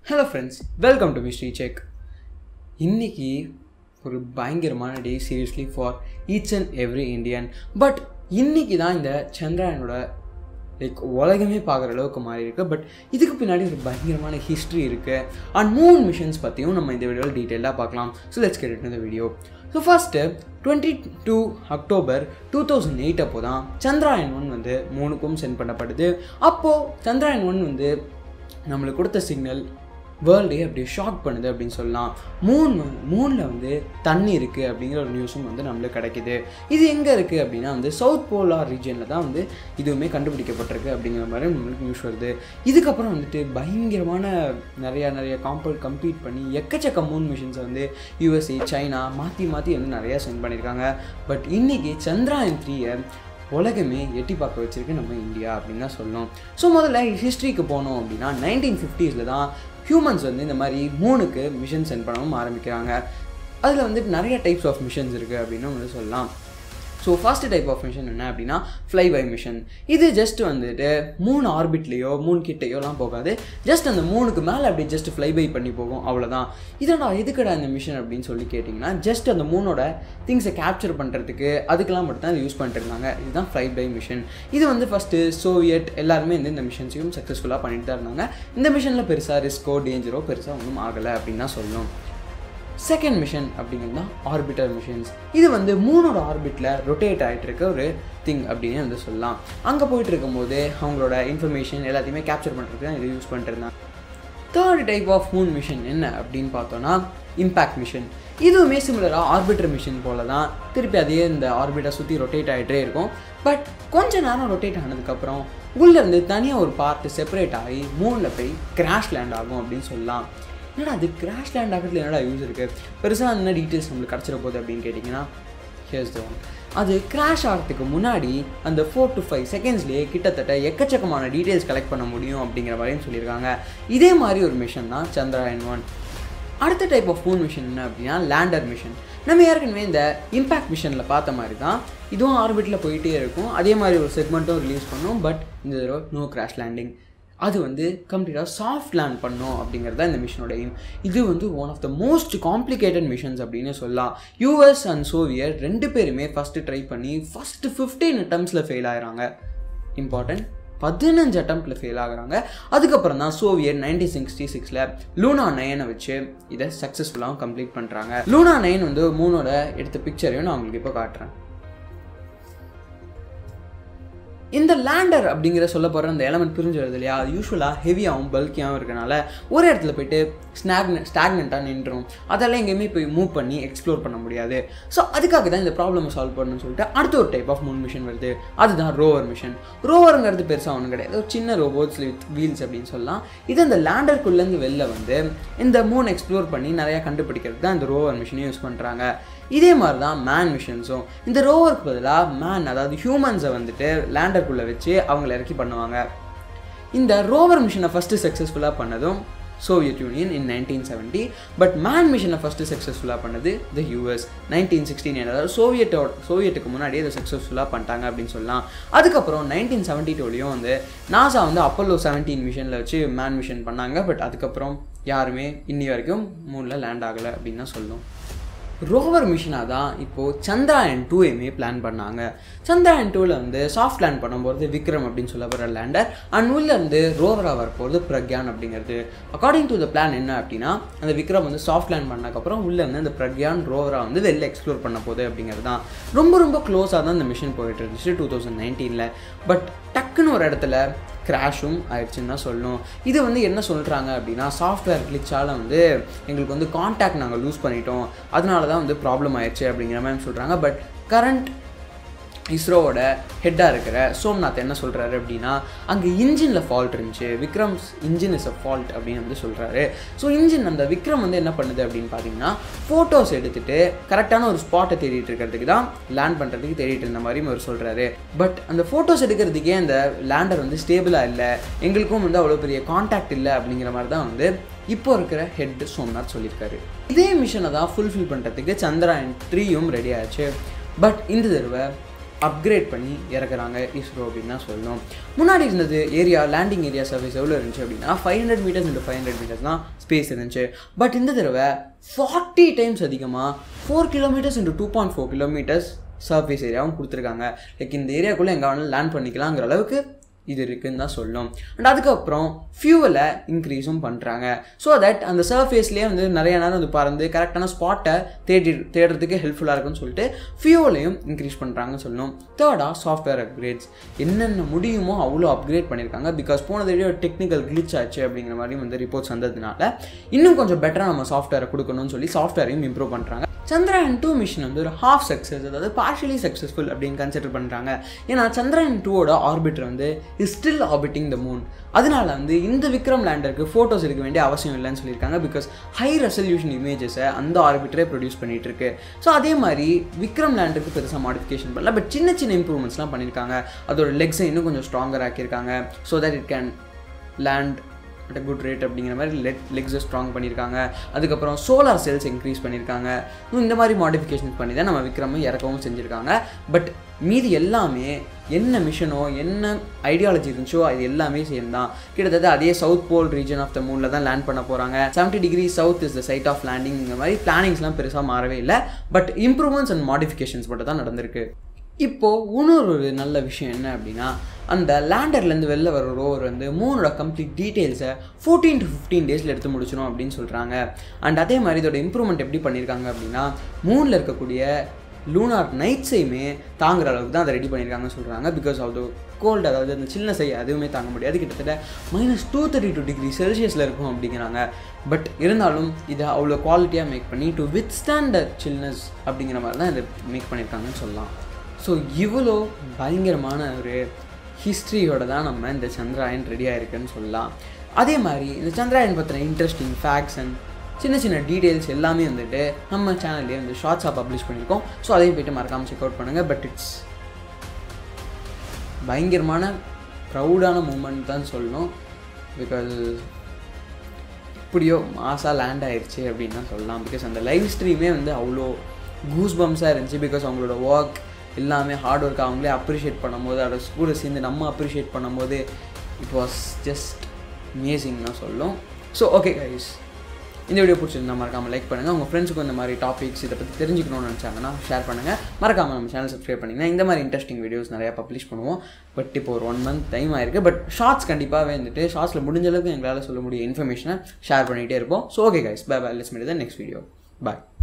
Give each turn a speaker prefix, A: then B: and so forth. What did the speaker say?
A: hello friends welcome to mystery check இன்னைக்கு ஒரு பயங்கரமான day seriously for each and every Indian but இன்னைக்கு தான் இந்த சந்திராயனோட லைக் உலகமே பார்க்குற அளவுக்கு மாறி இருக்கு பட் இதுக்கு பின்னாடி ஒரு பயங்கரமான ஹிஸ்ட்ரி இருக்குது அண்ட் மூன் மிஷன்ஸ் பற்றியும் நம்ம இந்த வீடியோவில் டீட்டெயிலாக பார்க்கலாம் ஸோ லெட்ஸ் கெட் இந்த video so first twenty two October two thousand eight அப்போ தான் சந்திராயன் ஒன் வந்து மூணுக்கும் சென்ட் பண்ணப்படுது அப்போது சந்திராயன் ஒன் வந்து நம்மளுக்கு கொடுத்த சிக்னல் வேர்ல்டே அப்படியே ஷாக் பண்ணுது அப்படின்னு சொல்லலாம் மூன் மூனில் வந்து தண்ணி இருக்குது அப்படிங்கிற ஒரு நியூஸும் வந்து நம்மளுக்கு கிடைக்குது இது எங்கே இருக்குது அப்படின்னா வந்து சவுத் போலார் ரீஜனில் தான் வந்து இதுவுமே கண்டுபிடிக்கப்பட்டிருக்கு அப்படிங்கிற மாதிரி நம்மளுக்கு நியூஸ் வருது இதுக்கப்புறம் வந்துட்டு பயங்கரமான நிறையா நிறைய காம்பல் கம்ப்ளீட் பண்ணி எக்கச்சக்க மூன் மிஷின்ஸை வந்து யூஎஸ்ஏ சைனா மாற்றி மாற்றி வந்து நிறையா சென்ட் பண்ணியிருக்காங்க பட் இன்றைக்கி சந்திராயன் த்ரீயை உலகமே எட்டி பார்க்க வச்சிருக்கு நம்ம இந்தியா அப்படின்னு தான் சொல்லணும் ஸோ முதல்ல ஹிஸ்ட்ரிக்கு போனோம் அப்படின்னா நைன்டீன் ஃபிஃப்டிஸில் தான் ஹியூமன்ஸ் வந்து இந்த மாதிரி மூணுக்கு மிஷன் சென்ட் பண்ணவும் ஆரம்பிக்கிறாங்க அதில் வந்துட்டு நிறைய டைப்ஸ் ஆஃப் மிஷன்ஸ் இருக்குது அப்படின்னு வந்து சொல்லலாம் so first type of mission என்ன அப்படின்னா ஃப்ளை பை மிஷன் இது ஜஸ்ட் வந்துட்டு மூணு ஆர்பிட்லேயோ மூணு கிட்டேயோலாம் போகாது ஜஸ்ட் அந்த மூணுக்கு மேலே அப்படி ஜஸ்ட் ஃப்ளை பை பண்ணி போகும் அவ்வளோதான் இதடா எதுக்கடா இந்த மிஷன் அப்படின்னு சொல்லி கேட்டிங்கன்னா ஜஸ்ட் அந்த மூணோட திங்ஸை கேப்சர் பண்ணுறதுக்கு அதுக்கெல்லாம் மட்டும் தான் யூஸ் பண்ணிட்டு இருந்தாங்க இதுதான் ஃப்ளை பை மிஷன் இது வந்து ஃபஸ்ட்டு சோவியட் எல்லாருமே வந்து இந்த மிஷன்ஸையும் சக்ஸஸ்ஃபுல்லாக பண்ணிட்டு தான் இருந்தாங்க இந்த மிஷனில் பெருசாக ரிஸ்க்கோ டேஞ்சரோ பெருசாக ஒன்றும் ஆகலை அப்படின்னு தான் சொல்லணும் செகண்ட் மிஷன் அப்படிங்கிறது தான் ஆர்பிட்டர் மிஷின்ஸ் இது வந்து மூணோட ஆர்பிட்டில் ரொட்டேட் ஆகிட்டு இருக்க ஒரு திங் அப்படின்னு வந்து சொல்லலாம் அங்கே போயிட்டு இருக்கும்போது அவங்களோட இன்ஃபர்மேஷன் எல்லாத்தையுமே கேப்சர் பண்ணுறதுக்கு தான் இதை யூஸ் பண்ணிருந்தாங்க third type of moon mission என்ன அப்படின்னு பார்த்தோன்னா இம்பேக்ட் மிஷன் இதுவுமே சிமிலராக ஆர்பிட்டர் மிஷின் போல தான் திருப்பி அதே இந்த ஆர்பிட்டை சுற்றி ரொட்டேட் ஆகிட்டே இருக்கும் பட் கொஞ்ச நேரம் ரொட்டேட் ஆனதுக்கப்புறம் உள்ளேருந்து தனியாக ஒரு பார்ட்டு செப்பரேட் ஆகி மூணில் போய் கிராஷ் லேண்ட் ஆகும் அப்படின்னு சொல்லலாம் என்னடா அது கிராஷ் லேண்ட் ஆகிறதுல என்னடா யூஸ் இருக்குது பெருசாக என்ன டீட்டெயில்ஸ் நம்மளுக்கு கிடச்சிட போகுது அப்படின்னு கேட்டிங்கன்னா ஹியர்ஸ் த ஒன் அது கிராஷ் ஆகிறதுக்கு முன்னாடி அந்த ஃபோர் டு ஃபைவ் செகண்ட்ஸ்லேயே கிட்டத்தட்ட எக்கச்சக்கமான டீட்டெயில்ஸ் கலெக்ட் பண்ண முடியும் அப்படிங்கிற மாதிரியும் சொல்லியிருக்காங்க இதே மாதிரி ஒரு மிஷன் தான் சந்திராயன் ஒன் அடுத்த டைப் ஆஃப் மூன் மிஷன் என்ன அப்படின்னா லேண்டர் மிஷன் நம்ம ஏற்கனவே இந்த இம்பேக்ட் மிஷனில் பார்த்த மாதிரி தான் இதுவும் ஆர்பிட்டில் போயிட்டே இருக்கும் அதே மாதிரி ஒரு செக்மெண்ட்டும் ரிலீஸ் பண்ணும் பட் இந்த தடவை நோ கிராஷ் லேண்டிங் அது வந்து கம்ப்ளீட்டாக சாஃப்ட் லேண்ட் பண்ணும் அப்படிங்கிறது தான் இந்த மிஷனோட எய்ம் இது வந்து one of the most complicated missions அப்படின்னு சொல்லலாம் யூஎஸ் அண்ட் சோவியட் ரெண்டு பேருமே ஃபஸ்ட்டு ட்ரை பண்ணி ஃபஸ்ட்டு ஃபிஃப்டீன் அட்டம்ஸில் ஃபெயில் ஆகிறாங்க இம்பார்ட்டன்ட் பதினஞ்சு அட்டம்ப்டில் ஃபெயில் ஆகுறாங்க அதுக்கப்புறம் தான் சோவியட் நைன்டீன் சிக்ஸ்டி சிக்ஸில் லூனா நயனை வச்சு இதை சக்ஸஸ்ஃபுல்லாகவும் கம்ப்ளீட் பண்ணுறாங்க லூனா நயன் வந்து மூணோட எடுத்த பிக்சரையும் நான் உங்களுக்கு இப்போ காட்டுறேன் இந்த லேண்டர் அப்படிங்கிற சொல்ல போகிற அந்த எலமெண்ட் பிரிஞ்சு வருது இல்லையா அது யூஸ்வலாக ஹெவியாகவும் பல்கியாகவும் இருக்கனால ஒரு இடத்துல போயிட்டு ஸ்னாக்ன ஸ்டாக்னண்ட்டாக நின்றும் அதெல்லாம் எங்கேயுமே போய் மூவ் பண்ணி எக்ஸ்ப்ளோர் பண்ண முடியாது ஸோ அதுக்காக தான் இந்த ப்ராப்ளமை சால்வ் பண்ணணும்னு சொல்லிட்டு அடுத்த ஒரு டைப் ஆஃப் மூன் மிஷன் வருது அதுதான் ரோவர் மிஷன் ரோவருங்கிறது பெருசாக ஒன்றும் கிடையாது ஒரு சின்ன ரோபோட்ஸ் வித் வீல்ஸ் அப்படின்னு சொல்லலாம் இது அந்த லேண்டருக்குள்ளேருந்து வெளில வந்து இந்த மூன் எக்ஸ்ப்ளோர் பண்ணி நிறையா கண்டுபிடிக்கிறது தான் இந்த ரோவர் மிஷினையும் யூஸ் பண்ணுறாங்க இதே மாதிரி தான் மேன் மிஷன்ஸும் இந்த ரோவருக்கு பதிலாக மேன் அதாவது ஹியூமன்ஸை வந்துட்டு லேண்டருக்குள்ளே வச்சு அவங்கள இறக்கி பண்ணுவாங்க இந்த ரோவர் மிஷனை ஃபஸ்ட்டு சக்ஸஸ்ஃபுல்லாக பண்ணதும் Soviet Union in nineteen seventy but man மிஷனை ஃபஸ்ட்டு சக்ஸஸ்ஃபுல்லாக பண்ணது த யூஎஸ் நைன்டீன் சிக்ஸ்டீன் அதாவது சோவியட்டோட சோவியட்டுக்கு முன்னாடியே இதை சக்ஸஸ்ஃபுல்லாக பண்ணிட்டாங்க அப்படின்னு சொல்லலாம் அதுக்கப்புறம் நைன்டீன் செவன்ட்டி டூலையும் வந்து நாசா வந்து அப்பல்லோ செவன்டீன் மிஷனில் வச்சு மேன் மிஷன் பண்ணாங்க பட் அதுக்கப்புறம் யாருமே இன்னி வரைக்கும் மூணில் லேண்ட் ஆகலை அப்படின்னு தான் சொல்லணும் ரோவர் மிஷினாக தான் இப்போது சந்திராயன் டூயுமே பிளான் பண்ணாங்க சந்திராயன் டூவில் வந்து சாஃப்ட் லேண்ட் பண்ணும்போது விக்ரம் அப்படின்னு சொல்ல போகிற லேண்டர் அண்ட் உள்ளேருந்து ரோவராக வரப்போகிறது பிரக்யான் அப்படிங்கிறது அக்கார்டிங் டு த பிளான் என்ன அப்படின்னா அந்த விக்ரம் வந்து சாஃப்ட் லேண்ட் பண்ணக்கப்புறம் உள்ளேருந்து அந்த பிரக்யான் ரோவராக வந்து வெளில எக்ஸ்ப்ளோர் பண்ண போகுது அப்படிங்கிறது தான் ரொம்ப ரொம்ப க்ளோஸாக தான் இந்த மிஷின் போயிட்டு இருந்துச்சு டூ தௌசண்ட் நைன்டீனில் பட் டக்குன்னு ஒரு இடத்துல கிராஷும் ஆயிடுச்சுன்னு தான் சொல்லணும் இது வந்து என்ன சொல்கிறாங்க அப்படின்னா சாஃப்ட்வேர் கிளிச்சால் வந்து எங்களுக்கு வந்து காண்டாக்ட் நாங்கள் லூஸ் பண்ணிட்டோம் அதனால தான் வந்து ப்ராப்ளம் ஆயிடுச்சு அப்படிங்கிற மாதிரி சொல்கிறாங்க பட் கரண்ட் இஸ்ரோவோட ஹெட்டாக இருக்கிற சோம்நாத் என்ன சொல்கிறாரு அப்படின்னா அங்கே இன்ஜினில் ஃபால்ட் இருந்துச்சு Vikram's engine is a fault அப்படின்னு வந்து சொல்கிறாரு ஸோ இன்ஜின் அந்த விக்ரம் வந்து என்ன பண்ணுது அப்படின்னு பார்த்தீங்கன்னா ஃபோட்டோஸ் எடுத்துகிட்டு கரெக்டான ஒரு ஸ்பாட்டை தேடிட்டு இருக்கிறதுக்கு தான் லேண்ட் பண்ணுறதுக்கு தேடிட்டு இருந்த மாதிரி அவர் சொல்கிறாரு பட் அந்த ஃபோட்டோஸ் எடுக்கிறதுக்கே அந்த லேண்டர் வந்து ஸ்டேபிளாக இல்லை எங்களுக்கும் வந்து அவ்வளோ பெரிய காண்டாக்ட் இல்லை அப்படிங்கிற மாதிரி தான் வந்து இப்போ இருக்கிற ஹெட் சோம்நாத் சொல்லியிருக்காரு இதே மிஷனை தான் ஃபுல்ஃபில் பண்ணுறதுக்கு சந்திராயன் த்ரீயும் ரெடி ஆச்சு பட் இந்த தடவை அப்கிரேட் பண்ணி இறக்குறாங்க இஸ்ரோ அப்படின்னு தான் சொல்லணும் முன்னாடி இருந்தது ஏரியா லேண்டிங் ஏரியா சர்வீஸ் எவ்வளோ இருந்துச்சு அப்படின்னா five hundred metres into five hundred metres தான் ஸ்பேஸ் இருந்துச்சு பட் இந்த தடவை ஃபார்ட்டி டைம்ஸ் அதிகமாக four kilometres into two point four kilometres surface ஏரியாவும் கொடுத்துருக்காங்க லைக் இந்த ஏரியாக்குள்ளே எங்கே வேணாலும் லேண்ட் பண்ணிக்கலாங்கிற அளவுக்கு இது இருக்குன்னு தான் சொல்லும் அண்ட் அதுக்கப்புறம் ஃபியூவலை இன்க்ரீஸும் பண்ணுறாங்க ஸோ தட் அந்த சர்ஃபேஸ்லேயே வந்து நிறைய நேரம் வந்து பறந்து கரெக்டான ஸ்பாட்டை தேடி தேடுறதுக்கு ஹெல்ப்ஃபுல்லாக இருக்குன்னு சொல்லிட்டு ஃபியூவலையும் இன்க்ரீஸ் பண்ணுறாங்கன்னு சொல்லணும் தேர்டாக சாஃப்ட்வேர் அப்கிரேட்ஸ் என்னென்ன முடியுமோ அவ்வளோ அப்கிரேட் பண்ணியிருக்காங்க பிகாஸ் போன தடவை டெக்னிக்கல் கிளிச் ஆச்சு அப்படிங்கிற மாதிரி வந்து ரிப்போர்ட்ஸ் வந்ததுனால இன்னும் கொஞ்சம் பெட்டராக நம்ம சாஃப்ட்வேரை கொடுக்கணும்னு சொல்லி சாஃப்ட்வேரையும் இம்ப்ரூவ் பண்ணுறாங்க சந்திரயான் டூ மிஷன் வந்து ஒரு ஹாஃப் சக்ஸஸ் அதாவது பார்ஷியலி சக்ஸஸ்ஃபுல் அப்படின்னு கன்சிடர் பண்ணுறாங்க ஏன்னா சந்திரயான் டூவோட ஆர்பிட்டர் வந்து is still orbiting the moon அதனால வந்து இந்த விக்ரம் லேண்டருக்கு ஃபோட்டோஸ் எடுக்க வேண்டிய அவசியம் இல்லைன்னு சொல்லியிருக்காங்க பிகாஸ் ஹை ரெசல்யூஷன் இமேஜஸை அந்த ஆர்பிட்டரே ப்ரொடியூஸ் பண்ணிட்டு இருக்கு ஸோ அதே மாதிரி விக்ரம் லேண்டருக்கு பெருசாக மாடிஃபிகேஷன் பண்ணல பட் சின்ன சின்ன இம்ப்ரூவ்மெண்ட்ஸ்லாம் பண்ணியிருக்காங்க அதோட லெக்ஸை இன்னும் கொஞ்சம் ஸ்ட்ராங்கர் ஆக்கியிருக்காங்க so that it can land at good rate அப்படிங்கிற மாதிரி லெட் லெக்ஸை ஸ்ட்ராங் பண்ணியிருக்காங்க அதுக்கப்புறம் சோலார் செல்ஸ் இன்க்ரீஸ் பண்ணியிருக்காங்க இந்த மாதிரி மாடிஃபிகேஷன் பண்ணி தான் நம்ம விக்ரமை இறக்கவும் செஞ்சுருக்காங்க பட் மீதி எல்லாமே என்ன மிஷனோ என்ன ஐடியாலஜி இருந்துச்சோ அது எல்லாமே சேம் தான் கிட்டத்தட்ட அதே south pole region of the மூனில் தான் லேண்ட் பண்ண போகிறாங்க seventy degree south is the side of landing இந்த மாதிரி பிளானிங்ஸ்லாம் பெருசாக மாறவே இல்லை பட் இம்ப்ரூவ்மெண்ட்ஸ் அண்ட் மாடிஃபிகேஷன்ஸ் மட்டும் தான் நடந்திருக்கு இப்போது இன்னொரு ஒரு நல்ல விஷயம் என்ன அப்படின்னா அந்த லேண்டர்லேருந்து வெளில வர ரோவர் வந்து மூணோட கம்ப்ளீட் டீட்டெயில்ஸை ஃபோர்டீன் டு ஃபிஃப்டீன் டேஸில் எடுத்து முடிச்சிடும் அப்படின்னு சொல்கிறாங்க அண்ட் அதே மாதிரி இதோட இம்ப்ரூவ்மெண்ட் எப்படி பண்ணியிருக்காங்க அப்படின்னா மூணில் இருக்கக்கூடிய லூனார் நைட்ஸையுமே தாங்குற அளவுக்கு தான் அதை ரெடி பண்ணியிருக்காங்கன்னு சொல்கிறாங்க பிகாஸ் ஆஃப் த கோல்டு அதாவது அந்த சில்னஸை அதுவுமே தாங்க முடியாது கிட்டத்தட்ட minus two thirty two degree செல்சியஸில் இருக்கும் அப்படிங்கிறாங்க பட் இருந்தாலும் இதை அவ்வளோ குவாலிட்டியாக மேக் பண்ணி டு வித் ஸ்டாண்ட் சில்னஸ் அப்படிங்கிற மாதிரி தான் இதை மேக் பண்ணியிருக்காங்கன்னு சொல்லலாம் ஸோ இவ்வளோ பயங்கரமான ஒரு ஹிஸ்ட்ரியோட தான் நம்ம இந்த சந்திராயன் ரெடி ஆயிருக்குன்னு சொல்லலாம் அதே மாதிரி இந்த சந்திராயன் பற்றின இன்ட்ரெஸ்டிங் ஃபேக்ட்ஸ் அண்ட் சின்ன சின்ன டீட்டெயில்ஸ் எல்லாமே வந்துட்டு நம்ம சேனல்லே வந்து ஷார்ட்ஸாக பப்ளிஷ் பண்ணியிருக்கோம் ஸோ அதையும் போய்ட்டு மறக்காமல் செக் அவுட் பண்ணுங்கள் பட் இட்ஸ் பயங்கரமான ப்ரௌடான மூமெண்ட் தான் சொல்லணும் பிகாஸ் இப்படியோ மாசாக லேண்ட் ஆயிடுச்சு அப்படின்னு தான் சொல்லலாம் பிகாஸ் அந்த லைவ் ஸ்ட்ரீமே வந்து அவ்வளோ கூஸ் பம்ஸாக இருந்துச்சு பிகாஸ் அவங்களோட ஒர்க் எல்லாமே ஹார்ட் ஒர்க் அவங்களே அப்ரிஷியேட் பண்ணும்போது அதோட கூட சேர்ந்து நம்ம அப்ரிஷியேட் பண்ணும்போது இட் வாஸ் ஜஸ்ட் அமேசிங் தான் சொல்லும் ஸோ ஓகே கைஸ் இந்த வீடியோ பிடிச்சிருந்தா மறக்காமல் லைக் பண்ணுங்கள் உங்கள் ஃப்ரெண்ட்ஸுக்கு இந்த மாதிரி டாபிக்ஸ் இதை பற்றி தெரிஞ்சுக்கணும்னு நினச்சாங்கன்னா ஷேர் பண்ணுங்கள் மறக்காமல் நம்ம சேனல் சப்ஸ்கிரைப் பண்ணிங்கன்னா இந்த மாதிரி இன்ட்ரெஸ்டிங் வீடியோஸ் நிறையா பப்ளிஷ் பண்ணுவோம் பட் இப்போ ஒரு ஒன் மந்த் டைம் ஆயிருக்கு பட் ஷார்ட்ஸ் கண்டிப்பாக வந்துட்டு ஷார்ட்ஸில் முடிஞ்ச அளவுக்கு எங்களால் சொல்ல முடிய இன்ஃபர்மேஷனை ஷேர் பண்ணிகிட்டே இருப்போம் so okay guys bye bye let's meet the next video bye